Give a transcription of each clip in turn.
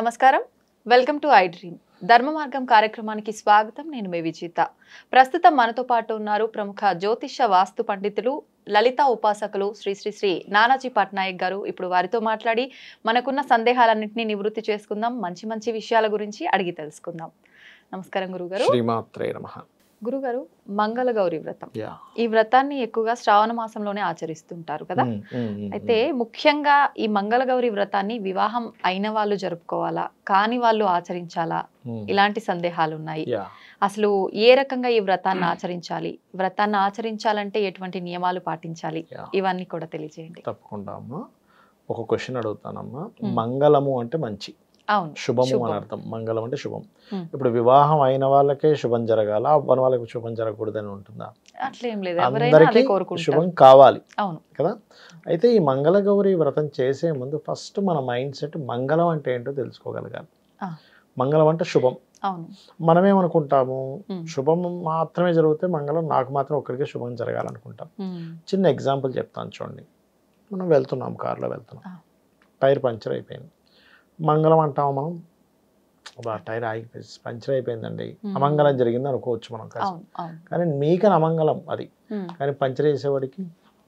నమస్కారం welcome to I dream ధర్మ మార్గం కార్యక్రమానికి స్వాగతం నేను మీ విజిత ప్రస్తుతం మనతో పాటు ఉన్నారు ప్రముఖ జ్యోతిష వాస్తు పండితులు లలిత ఉపాసకులు శ్రీ శ్రీ శ్రీ నానాజీ పట్నాయక్ గారు ఇప్పుడు వారితో మాట్లాడి మనకున్న సందేహాలన్నింటినీ నివృత్తి చేసుకుందాం మంచి మంచి విషయాల గురించి అడిగి తెలుసుకుందాం నమస్కారం గురుగారు శ్రీమాత్రే నమ గురుగారు మంగళ గౌరి వ్రతం యా ఈ వ్రతాన్ని ఎక్కువగా శ్రావణ మాసంలోనే ఆచరిస్తుంటారు కదా అయితే ముఖ్యంగా ఈ మంగళగౌరి వ్రతాన్ని వివాహం అయిన వాళ్ళు జరుపుకోవాలా కాని వాళ్ళు ఆచరించాలా ఇలాంటి సందేహాలు ఉన్నాయి యా అసలు ఏ రకంగా ఈ వ్రతాన్ని ఆచరించాలి వ్రతాన్ని ఆచరించాలంటే ఎటువంటి నియమాలు పాటించాలి యా ఇవన్నీ కూడా తెలియజేయండి తప్పకుండా అమ్మా ఒక క్వశ్చన్ అడుగుతానమ్మా Hmm. మంగళము అంటే మంచి అవును శుభము శుభం. అని అర్థం మంగళం అంటే శుభం Hmm. ఇప్పుడు వివాహం అయిన వాళ్ళకే శుభం జరగాల అవ్వని వాళ్ళకి శుభం జరగకూడదని ఉంటుందా అట్లేం లేదు ఎవరైనా అందరికీ అదే కోరుకుంటారు శుభం కావాలి అవును కదా అయితే ఈ మంగళగౌరి వ్రతం చేసే ముందు ఫస్ట్ మన మైండ్ సెట్ మంగళం అంటే ఏంటో తెలుసుకోగలగాలి ఆ. మంగళం అంటే శుభం అవును మనమేమనుకుంటాము ఉమ్, శుభం మాత్రమే జరిగితే మంగళం నాకు మాత్రం ఒక్కడికే శుభం జరగాలనుకుంటాం ఉమ్, చిన్న ఎగ్జాంపుల్ చెప్తాను చూడండి మనం వెళ్తున్నాం కార్లో వెళ్తున్నాం ఆ. టైర్ పంచర్ అయిపోయింది మంగళం అంటాం మనం అబ్బా టైర్ ఆగి పంచర్ అయిపోయిందండి Hmm. అమంగళం జరిగింది అనుకోవచ్చు మనం కాస్త. అవును అవును కానీ మీకని అమంగళం అది ఉమ్. కానీ పంచర్ చేసేవాడికి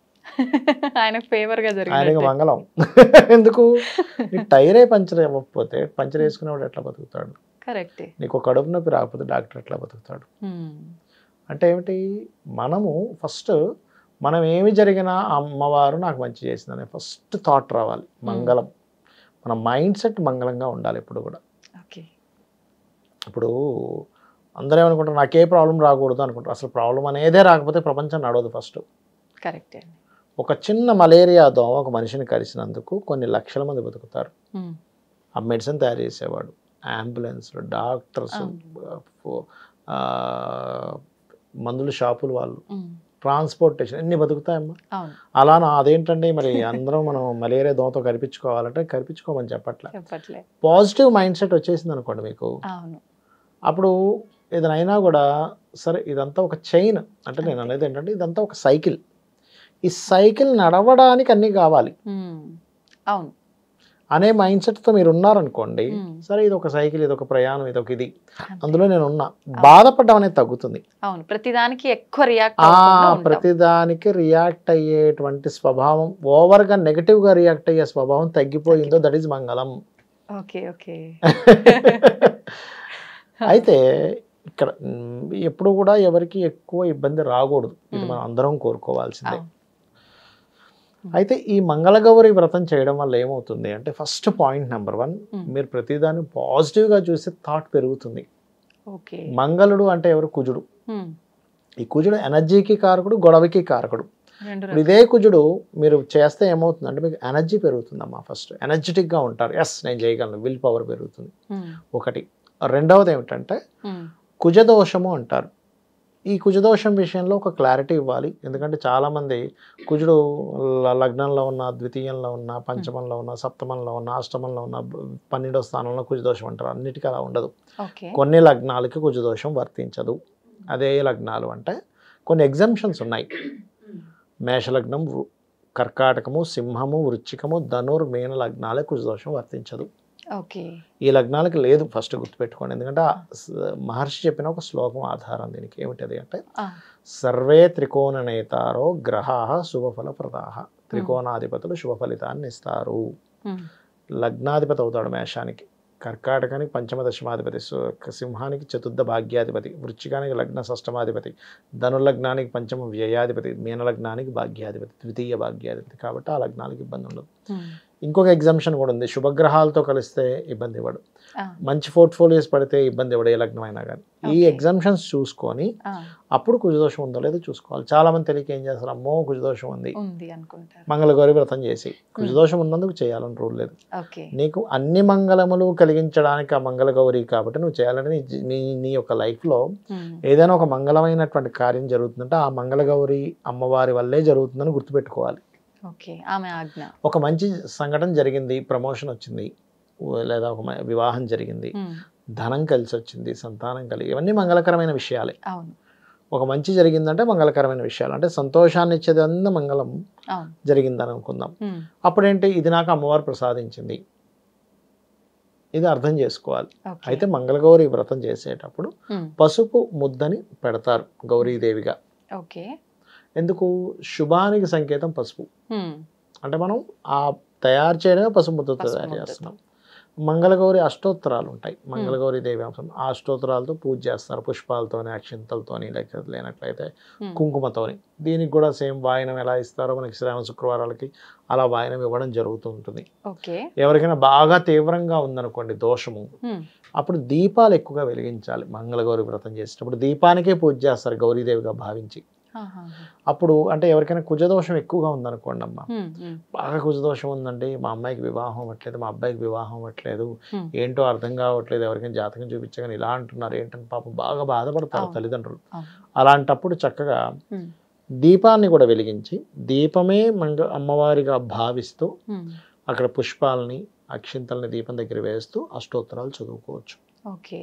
ఆయనకు ఫేవర్ గా ఆయనకి జరిగింది మంగళం ఎందుకు నీ టైరే పంచర్ అవ్వకపోతే పంచర్ వేసుకునేవాడు ఎట్లా బతుకుతాడు కరెక్టే నీకు కడుపు నొప్పి రాకపోతే డాక్టర్ ఎట్లా బతుకుతాడు అంటే ఏమిటి మనము ఫస్ట్ మనం ఏమి జరిగినా అమ్మవారు నాకు మంచి చేసిందనే ఫస్ట్ థాట్ రావాలి మంగళం మన మైండ్ సెట్ మంగళంగా ఉండాలి ఎప్పుడు కూడా ఓకే ఇప్పుడు అందరూ ఏమనుకుంటారు నాకే ప్రాబ్లం రాకూడదు అనుకుంటారు అసలు ప్రాబ్లం అనేదే రాకపోతే ప్రపంచం నడవదు ఫస్ట్ కరెక్టే అండి ఒక చిన్న మలేరియా దోమ ఒక మనిషిని కరిచినందుకు కొన్ని లక్షల మంది బతుకుతారు ఉమ్, ఆ మెడిసిన్ తయారు చేసేవాడు అంబులెన్స్లు డాక్టర్స్ మందుల షాపులు వాళ్ళు ఉమ్, ట్రాన్స్పోర్టేషన్ ఎన్ని బతుకుతాయమ్మా అవును అలా నా అదేంటండి మరి అందరం మనం మలేరియా దోమతో కరిపించుకోవాలంటే కరిపించుకోమని చెప్పట్లే చెప్పట్లే పాజిటివ్ మైండ్ సెట్ వచ్చేసింది అనుకోండి మీకు అవును అప్పుడు ఏదైనా అయినా కూడా సరే ఇదంతా ఒక చైన్ అంటే నేను అనేది ఏంటంటే ఇదంతా ఒక సైకిల్ ఈ సైకిల్ నడవడానికి అన్నీ కావాలి ఉమ్, అవును అనే మైండ్ సెట్తో మీరు ఉన్నారనుకోండి ఉమ్. సరే ఇది ఒక సైకిల్ ఇది ఒక ప్రయాణం ఇది ఒక ఇది అందులో నేను ఉన్నా బాధపడడం అనేది తగ్గుతుంది అవును ప్రతిదానికి ఎక్కువ రియాక్ట్ ఆ అవ్వకుండా ఉంటాం. ప్రతిదానికి రియాక్ట్ అయ్యేటువంటి స్వభావం ఓవర్గా నెగటివ్గా రియాక్ట్ అయ్యే స్వభావం తగ్గిపోయిందో that is Mangalam okay okay అయితే ఇక్కడ మ్, ఎప్పుడు కూడా ఎవరికి ఎక్కువ ఇబ్బంది రాకూడదు ఇది మ్. మనం అందరం కోరుకోవాల్సిందే అవును. అయితే ఈ మంగళగౌరి వ్రతం చేయడం వల్ల ఏమవుతుంది అంటే ఫస్ట్ పాయింట్ నెంబర్ వన్ మ్. మీరు ప్రతిదాన్ని పాజిటివ్గా చూసి థాట్ పెరుగుతుంది ఓకే మంగళుడు అంటే ఎవరు కుజుడు ఉమ్, ఈ కుజుడు ఎనర్జీకి కారకుడు గొడవకి కారకుడు రెండు ఇప్పుడు ఇదే కుజుడు మీరు చేస్తే ఏమవుతుందంటే మీకు ఎనర్జీ పెరుగుతుందమ్మా ఫస్ట్ ఎనర్జెటిక్గా ఉంటారు ఎస్ నేను చేయగలను విల్ పవర్ పెరుగుతుంది ఉమ్, ఒకటి రెండవది ఏమిటంటే ఉమ్, కుజదోషము అంటారు ఈ కుజదోషం విషయంలో ఒక క్లారిటీ ఇవ్వాలి ఎందుకంటే చాలామంది కుజుడు ల- లగ్నంలో ఉన్న ద్వితీయంలో ఉన్న పంచమంలో ఉన్న సప్తమంలో ఉన్న అష్టమంలో ఉన్న బ- పన్నెండో స్థానంలో కుజదోషం అంటారు అన్నిటికీ అలా ఉండదు ఓకే కొన్ని లగ్నాలకి కుజదోషం వర్తించదు అదే లగ్నాలు అంటే కొన్ని ఎగ్జామ్షన్స్ ఉన్నాయి మేషలగ్నం వృ- కర్కాటకము సింహము వృచ్చికము ధనుర్ మీన లగ్నాలే కుజదోషం వర్తించదు ఓకే ఈ లగ్నాలకి లేదు ఫస్ట్ గుర్తుపెట్టుకోండి ఎందుకంటే ఆ స- మహర్షి చెప్పిన ఒక శ్లోకం ఆధారం దీనికి ఏమిటది అంటే ఆ, సర్వే త్రికోణ నేతారో గ్రహా శుభఫల ప్రదాహ త్రికోణాధిపతులు శుభ ఫలితాన్ని ఇస్తారు ఉమ్, లగ్నాధిపతి అవుతాడు మేషానికి కర్కాటకానికి పంచమ దశమాధిపతి సు- సింహానికి చతుర్థ భాగ్యాధిపతి వృచ్చికానికి లగ్న షష్టమాధిపతి ధనులగ్నానికి పంచమ వ్యయాధిపతి మీనలగ్నానికి భాగ్యాధిపతి ద్వితీయ భాగ్యాధిపతి కాబట్టి ఆ లగ్నానికి ఇబ్బంది ఉండదు ఉమ్, ఇంకొక ఎగ్జామ్షన్ కూడా ఉంది శుభగ్రహాలతో కలిస్తే ఇబ్బంది ఇవ్వడు ఆ, మంచి పోర్ట్ఫోలియోస్ పడితే ఇబ్బంది ఇవ్వడు ఏ లగ్నం అయినా కానీ ఈ Okay. ఎగ్జామ్షన్స్ చూసుకొని ఆ, అప్పుడు కుజదోషం ఉందో లేదో చూసుకోవాలి చాలా మంది తెలియక ఏం చేస్తారు అమ్మో కుజదోషం ఉంది ఉంది అనుకుంటారు మంగళగౌరి వ్రతం చేసి కుజదోషం ఉన్నందుకు చేయాలని రూల్ లేదు ఓకే నీకు అన్ని మంగళములు కలిగించడానికి ఆ మంగళగౌరి కాబట్టి నువ్వు చేయాలంటే నీ జీ- నీ నీ యొక్క లైఫ్లో ఉమ్, ఏదైనా ఒక మంగళమైనటువంటి కార్యం జరుగుతుందంటే ఆ మంగళగౌరి అమ్మవారి వల్లే జరుగుతుందని గుర్తుపెట్టుకోవాలి ఓకే ఆమె ఆజ్ఞ ఒక మంచి సంఘటన జరిగింది ప్రమోషన్ వచ్చింది ఓ- లేదా ఒక మ- వివాహం జరిగింది ఉమ్, ధనం కలిసి వచ్చింది సంతానం కలిగి ఇవన్నీ మంగళకరమైన విషయాలే అవును ఒక మంచి జరిగిందంటే మంగళకరమైన విషయాలు అంటే సంతోషాన్ని ఇచ్చేది అంతా మంగళం అవును జరిగిందని అనుకుందాం ఉమ్, అప్పుడేంటి ఇది నాకు అమ్మవారు ప్రసాదించింది ఇది అర్థం చేసుకోవాలి ఓకే. అయితే మంగళగౌరి వ్రతం చేసేటప్పుడు ఉమ్, పసుపు ముద్దని పెడతారు గౌరీదేవిగా ఓకే ఎందుకు శుభానికి సంకేతం పసుపు ఉమ్, అంటే మనం ఆ తయారు చేయడమే పసుపు ముద్దతో పసుపు తయారు ముద్దతో. చేస్తున్నాం మంగళగౌరి అష్టోత్తరాలు ఉంటాయి మంగళగౌరి దేవి అంశం ఆ అష్టోత్తరాలతో పూజ చేస్తారు పుష్పాలతోని అక్షింతలతోని లేక లేనట్లయితే ఉమ్, కుంకుమతోని దీనికి కూడా సేమ్ వాయనం ఎలా ఇస్తారో మనకి శ్రావణ శుక్రవారాలకి అలా వాయనం ఇవ్వడం జరుగుతూ ఉంటుంది ఓకే ఎవరికైనా బాగా తీవ్రంగా ఉందనుకోండి దోషము ఉమ్, అప్పుడు దీపాలు ఎక్కువగా వెలిగించాలి మంగళగౌరి వ్రతం చేసేటప్పుడు దీపానికే పూజ చేస్తారు గౌరీదేవిగా భావించి ఆహా, అప్పుడు అంటే ఎవరికైనా కుజదోషం ఎక్కువగా ఉందనుకోండి అమ్మ ఉమ్, ఉమ్, బాగా కుజదోషం ఉందండి మా అమ్మాయికి వివాహం అవ్వట్లేదు మా అబ్బాయికి వివాహం అవ్వట్లేదు ఉమ్, ఏంటో అర్థం కావట్లేదు ఎవరికైనా జాతకం చూపించగానే ఇలా అంటున్నారు ఏంటని పాపం బాగా బాధపడతారు అవును. తల్లిదండ్రులు అవును. అలాంటప్పుడు చక్కగా ఉమ్, దీపాన్ని కూడా వెలిగించి దీపమే మంగ అమ్మవారిగా భావిస్తూ ఉమ్, అక్కడ పుష్పాలని అక్షింతల్ని దీపం దగ్గర వేస్తూ అష్టోత్తరాలు చదువుకోవచ్చు ఓకే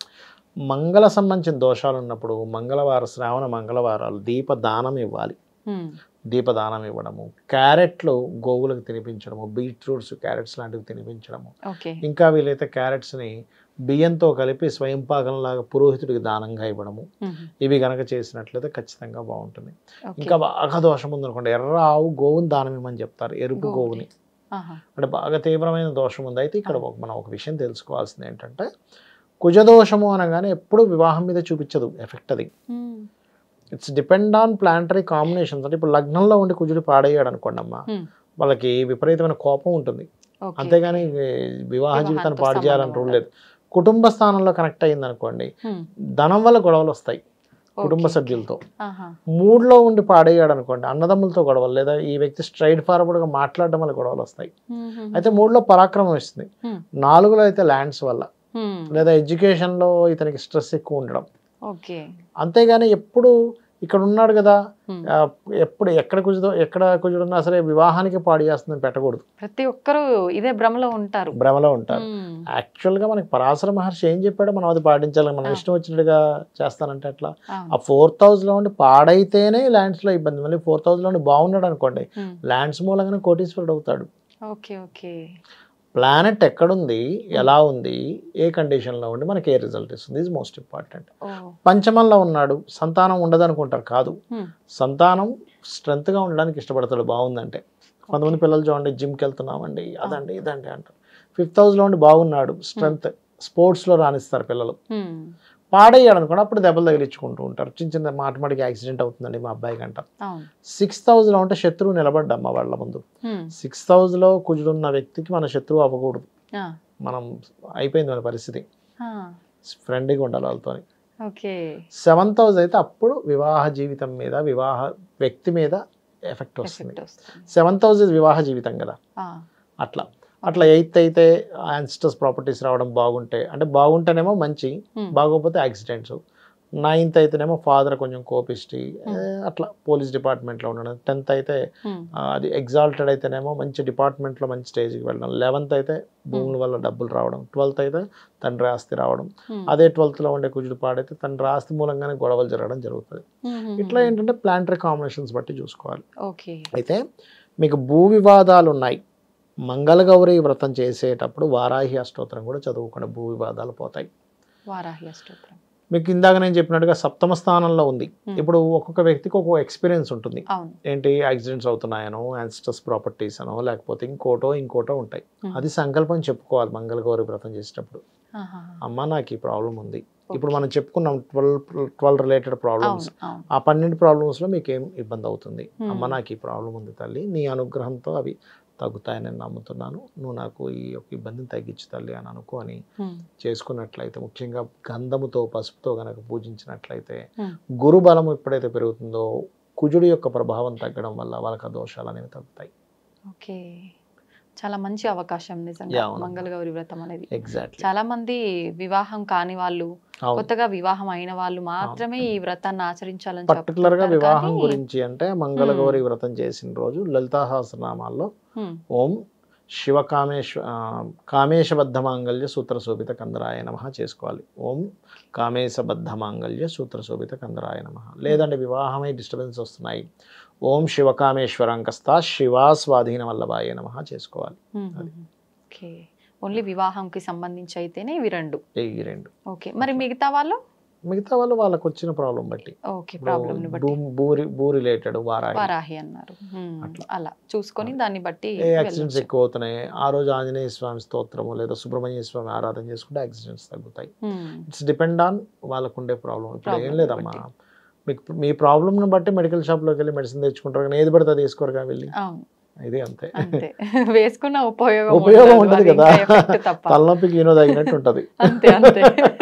మంగళ సంబంధించిన దోషాలు ఉన్నప్పుడు మంగళవార శ్రావణ మంగళవారాలు దీపదానం ఇవ్వాలి ఉమ్, దీపదానం ఇవ్వడము క్యారెట్లు గోవులకు తినిపించడము బీట్రూట్స్ క్యారెట్స్ లాంటివి తినిపించడము ఓకే ఇంకా వీలైతే క్యారెట్స్ని బియ్యంతో కలిపి స్వయం పాకంలాగా పురోహితుడికి దానంగా ఇవ్వడము ఉమ్, ఇవి గనక చేసినట్లయితే ఖచ్చితంగా బాగుంటుంది ఓకే ఇంకా బాగా దోషం ఉందనుకోండి ఎర్ర ఆవు గోవుని దానం ఇవ్వమని చెప్తారు ఎరుపు గోవుని. గోవుని ఆహా, అంటే బాగా తీవ్రమైన దోషం ఉంది అయితే ఇక్కడ ఒక- మనం ఒక విషయం తెలుసుకోవాల్సింది ఏంటంటే కుజదోషము అనగానే ఎప్పుడు వివాహం మీద చూపించదు ఎఫెక్ట్ అది um, it's depend on planetary combinations అంటే ఇప్పుడు లగ్నంలో ఉండి కుజుడు పాడయ్యాడు అనుకోండి అమ్మ Hmm. వాళ్ళకి విపరీతమైన కోపం ఉంటుంది ఓకే అంతేగాని ఈ వివాహ జీవితాన్ని వివాహాంతో పాడు చేయాలని సంబంధం రూల్ లేదు కుటుంబ స్థానంలో కనెక్ట్ అయ్యింది అనుకోండి ఉమ్, ధనం వల్ల గొడవలు వస్తాయి కుటుంబ ఓకే. సభ్యులతో ఆహా, మూడులో ఉండి పాడయ్యాడు అనుకోండి అన్నదమ్ములతో గొడవలు లేదా ఈ వ్యక్తి స్ట్రైట్ ఫార్వర్డ్గా మాట్లాడడం వల్ల గొడవలు వస్తాయి ఉమ్, ఉమ్, అయితే మూడులో పరాక్రమం ఇస్తుంది Hmm. నాలుగులో అయితే ల్యాండ్స్ వల్ల ఉమ్, లేదా ఎడ్యుకేషన్లో ఇతనికి స్ట్రెస్ ఎక్కువ ఉండడం ఓకే అంతేగాని ఎప్పుడు ఇక్కడ ఉన్నాడు కదా ఉమ్, ఆ, ఎప్పుడు ఎక్కడ కుజుదో ఎక్కడ కుజుడున్నా సరే వివాహానికి పాడు చేస్తుందని పెట్టకూడదు ప్రతి ఒక్కరూ ఇదే భ్రమలో ఉంటారు భ్రమలో ఉంటారు ఉమ్, యాక్చువల్గా మనకి పరాశర మహర్షి ఏం చెప్పాడో మనం అది పాటించాలి మనం ఆ. ఇష్టం వచ్చినట్టుగా చేస్తానంటే అట్లా అవును. ఆ ఫోర్త్ హౌస్లో ఉండి పాడైతేనే ల్యాండ్స్లో ఇబ్బంది మళ్ళీ ఫోర్త్ హౌస్లో ఉండి బాగున్నాడు అనుకోండి ఉమ్, ల్యాండ్స్ మూలంగానే కోటీశ్వరుడు అవుతాడు ఓకే ఓకే ప్లానెట్ ఎక్కడుంది ఎలా ఉంది ఏ కండిషన్లో ఉండి మనకి ఏ రిజల్ట్ ఇస్తుంది ఇది మోస్ట్ ఇంపార్టెంట్ ఓ పంచమంలో ఉన్నాడు సంతానం ఉండదు అనుకుంటారు కాదు ఉమ్, సంతానం స్ట్రెంత్గా ఉండడానికి ఇష్టపడతాడు బాగుందంటే కొంతమంది పిల్లలు చూడండి జిమ్కి వెళ్తున్నామండి అదండి ఇదండి అంటారు ఫిఫ్త్ హౌస్లో ఉండి బాగున్నాడు స్ట్రెంత్ స్పోర్ట్స్లో రాణిస్తారు పిల్లలు ఉమ్, పాడయ్యాడు అనుకోండి అప్పుడు దెబ్బలు తగిలించుకుంటూ ఉంటారు చిన్న చిన్న మాటమాటికి యాక్సిడెంట్ అవుతుందండి మా అబ్బాయికి అంటారు అవును సిక్స్త్ హౌస్లో ఉంటే శత్రువు నిలబడ్డమ్మ వాళ్ళ ముందు ఉమ్, సిక్స్త్ హౌస్లో కుజుడున్న వ్యక్తికి మన శత్రువు అవ్వకూడదు ఆ, మనం అయిపోయింది మన పరిస్థితి ఆ, ఫ్రెండ్గా ఉండాలి వాళ్ళతో ఓకే సెవెంత్ హౌస్ అయితే అప్పుడు వివాహ జీవితం మీద వివాహ వ్యక్తి మీద ఎఫెక్ట్ వస్తుంది ఎఫెక్ట్ వస్తుంది సెవెంత్ హౌస్ ఇది వివాహ జీవితం కదా ఆ, అట్లా అట్లా ఎయిత్ అయితే యాన్స్టర్స్ ప్రాపర్టీస్ రావడం బాగుంటే అంటే బాగుంటేనేమో మంచి ఉమ్, బాగోకపోతే యాక్సిడెంట్స్ నైన్త్ అయితేనేమో ఫాదర్ కొంచెం కోపిస్టి Hmm. అట్లా పోలీస్ డిపార్ట్మెంట్లో ఉండడం టెన్త్ అయితే ఉమ్, ఆ, అది ఎగ్జాల్టెడ్ అయితేనేమో మంచి డిపార్ట్మెంట్లో మంచి స్టేజ్కి వెళ్ళడం లెవెన్త్ అయితే భూముల వల్ల డబ్బులు రావడం ట్వెల్త్ అయితే తండ్రి ఆస్తి రావడం ఉమ్, అదే ట్వెల్త్లో ఉండే కుజుడు పాడైతే తండ్రి ఆస్తి మూలంగానే గొడవలు జరగడం జరుగుతుంది ఉమ్, ఉమ్, ఇట్లా ఏంటంటే ప్లాంటరీ కాంబినేషన్స్ బట్టి చూసుకోవాలి ఓకే అయితే మీకు భూ వివాదాలు ఉన్నాయి మంగళగౌరి వ్రతం చేసేటప్పుడు వారాహి అష్టోత్తరం కూడా చదువుకోండి భూ వివాదాలు పోతాయి వారాహి అష్టోత్తరం మీకు ఇందాక నేను చెప్పినట్టుగా సప్తమ స్థానంలో ఉంది Hmm. ఇప్పుడు ఒక్కొక్క వ్యక్తికి ఒక్కొక్క ఎక్స్పీరియన్స్ ఉంటుంది అవును ఏంటి యాక్సిడెంట్స్ అవుతున్నాయనో యాన్స్టస్ ప్రాపర్టీస్ అనో లేకపోతే ఇంకోటో ఇంకోటో ఉంటాయి Hmm. అది సంకల్పం చెప్పుకోవాలి మంగళగౌరి వ్రతం చేసేటప్పుడు ఆహా, అమ్మ నాకు ఈ ప్రాబ్లం ఉంది ఇప్పుడు ఓకే. మనం చెప్పుకున్నాం ట్వెల్వ్ ట్వెల్వ్ రిలేటెడ్ ప్రాబ్లమ్స్ అవును అవును ఆ పన్నెండు ప్రాబ్లమ్స్లో మీకు ఏం ఇబ్బంది అవుతుంది Hmm. అమ్మ నాకు ఈ ప్రాబ్లం ఉంది తల్లి నీ అనుగ్రహంతో అవి తగ్గుతాయని నేను నమ్ముతున్నాను నువ్వు నాకు ఈ యొక్క ఇబ్బందిని తగ్గించు తల్లి అని అనుకొని ఉమ్, చేసుకున్నట్లయితే ముఖ్యంగా గంధముతో పసుపుతో కనుక పూజించినట్లయితే Hmm. గురు బలం ఎప్పుడైతే పెరుగుతుందో కుజుడి యొక్క ప్రభావం తగ్గడం వల్ల వాళ్ళకి ఆ దోషాలు అనేవి తగ్గుతాయి ఓకే చాలా మంచి అవకాశం నిజంగా Yeah, అవునమ్మా. మంగళగౌరి వ్రతం అనేది ఎగ్జాక్ట్లీ చాలా మంది వివాహం కాని వాళ్ళు అవును కొత్తగా వివాహం అయిన వాళ్ళు మాత్రమే ఈ వ్రతాన్ని ఆచరించాలని పర్టికులర్ గా చెప్తుంటారు వివాహం కానీ- గురించి అంటే మంగళగౌరి వ్రతం చేసిన రోజు లలితా సహస్రనామాల్లో ఉమ్, ఓం శివ కామేశ ఆ, కామేశబద్ధ మాంగళ్య సూత్ర శోభిత కందరాయ నమ చేసుకోవాలి ఓం కామేశబద్ధ మాంగళ్య సూత్ర శోభిత కందరాయ నమ లేదంటే వివాహమై డిస్టర్బెన్స్ వస్తున్నాయి ఓం శివకామేశ్వరంకస్త శివా స్వాధీన వల్లభాయ నమ చేసుకోవాలి ఉమ్, అది. ఉమ్, ఓకే ఓన్లీ వివాహంకి సంబంధించి అయితేనే ఇవి రెండు ఈ రెండు ఓకే మరి మిగతా వాళ్ళు మిగతా వాళ్ళు వాళ్ళకి వచ్చిన ప్రాబ్లం బట్టి ఓకే ప్రాబ్లమ్ ని బట్టి భూ- భూ భూ రిలేటెడ్ వారాయి వారాహి అన్నారు హ్మ్, అట్లా. అలా చూసుకొని దాన్ని బట్టి ఏ యాక్సిడెంట్స్ వెళ్ళొచ్చు. ఎక్కువ అవుతున్నాయి ఆ రోజు ఆంజనేయ స్వామి స్తోత్రము లేదా సుబ్రహ్మణ్య స్వామి ఆరాధన చేసుకుంటే యాక్సిడెంట్స్ తగ్గుతాయి హ్మ్, ఇట్స్ డిపెండ్ ఆన్ వాళ్ళకు ఉండే ప్రాబ్లం ఇప్పుడు ఏం Problem లేదమ్మా బట్టి. మీకు మీ ప్రాబ్లమ్ని బట్టి మెడికల్ షాప్లోకి వెళ్ళి మెడిసిన్ తెచ్చుకుంటారు కానీ ఏది పడితే అది వేసుకోరుగా వెళ్ళి అవును ఇది అంతే అంతే వేసుకున్న ఉపయోగం ఉపయోగం ఉండదు, ఉండదు అది ఇంకా కదా. effect తప్ప తలనొప్పికి ఈనో తగినట్టు ఉంటుంది అంతే అంతే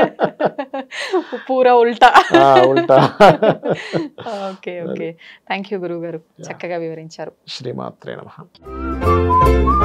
పూరా ఉల్టా ఆ, ఉల్టా ఓకే ఓకే థ్యాంక్ యూ గురువు గారు చక్కగా వివరించారు శ్రీమాత్రే నమ